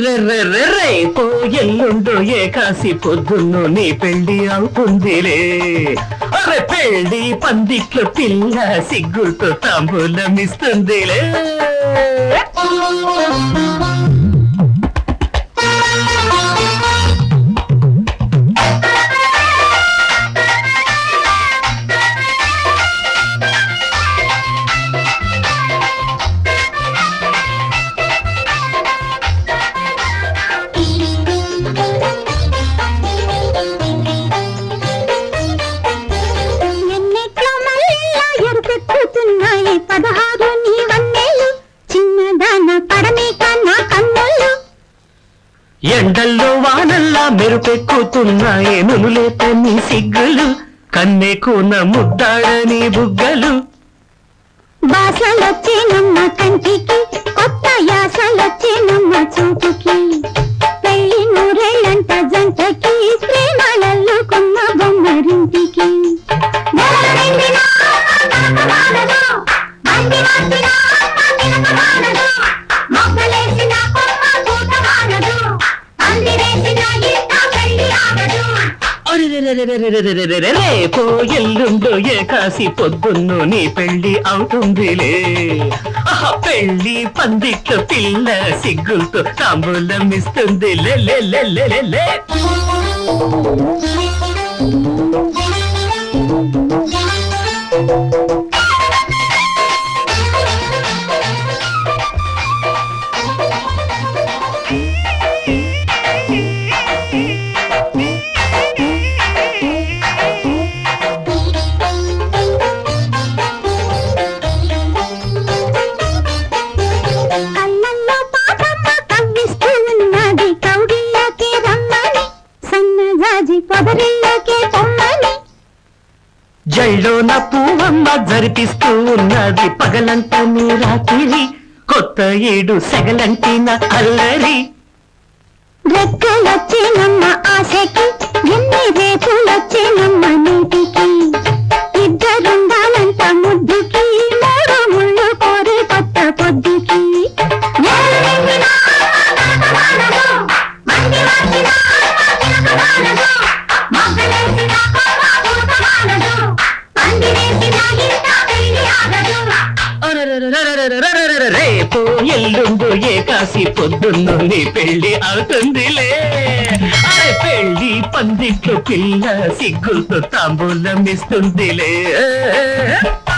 అర్రెర్రెర్రె రేపు ఎల్లుండు ఏకాసి పొద్దున్ను నీ పెళ్లి అవుతుందిలే అరే పెళ్లి పందిట్లో పిల్ల సిగ్గుతో తాంబూలమిస్తుందిలే ఎన్నెట్లో మల్లెల్లా ఎరుపెక్కుతున్నాయి పదహారు నీ వన్నేళ్ళు చిన్నదాన పడమేక నా కన్నుళ్ళు ఎండల్లో వానల్లా మెరుపెక్కుతున్నాయి నునులేత నీ సిగ్గులు కన్నెకున ముద్దాడని బుగ్గలు బాసలొచ్చేనమ్మ కంటికి కొత్త యాసలొచ్చేనమ్మ చూపుకి పెళ్లి నూరేళ్ళంట జంటకి ప్రేమలల్లుకున్న బొమ్మరింటికి నెలనిండినా కనకమానదు, మంది మార్చినా తినకమానదు, మొగ్గలేసిన కొమ్మ పూతమానదు, పందిరేసిన ఇంట పెళ్లి ఆగదు. అరెరెరెరెరెరెరెరెరెరె, రేపు ఎల్లుండు ఏకాసి పొద్దున్ను నీ పెళ్లి అవుతుందిలే ఆహా, పెళ్లి పందిట్లో పిల్ల సిగ్గులతో తాంబూలం ఇస్తుంది లే లే లే లే లే లే కళ్ళల్లో పాపమ్మ కవ్విస్తూ ఉన్నది కౌగిల్లోకి రమ్మని సన్నజాజి పొదరిల్లోకి పొమ్మని జైలోన పువ్వమ్మ జరిపిస్తూ ఉన్నది పగలంతా నీ రాత్రి కొత్త ఏడు సెగలంటిన అల్లరి రెక్కలొచ్చేనమ్మ ఆశకి ఎన్ని రేపులొచ్చేనమ్మ నీటికి ఇద్దరుండాలంట ముద్దుకి మూడు ముళ్ళు కోరి కొత్త పొద్దుకి నెలనిండినా కనకమానదు, మంది మార్చినా తినకమానదు, మొగ్గలేసిన కొమ్మ పూతమానదు, పందిరేసిన ఇంట పెళ్లి ఆగదు. అరెరెరెరెరెరెరెరెరెరె, రేపు ఎల్లుండు ఏకాసి పొద్దున్ను నీ పెళ్లి అవుతుందిలే అరే పెళ్లి పందిట్లో పిల్ల సిగ్గులతో తాంబూలం ఇస్తుందిలే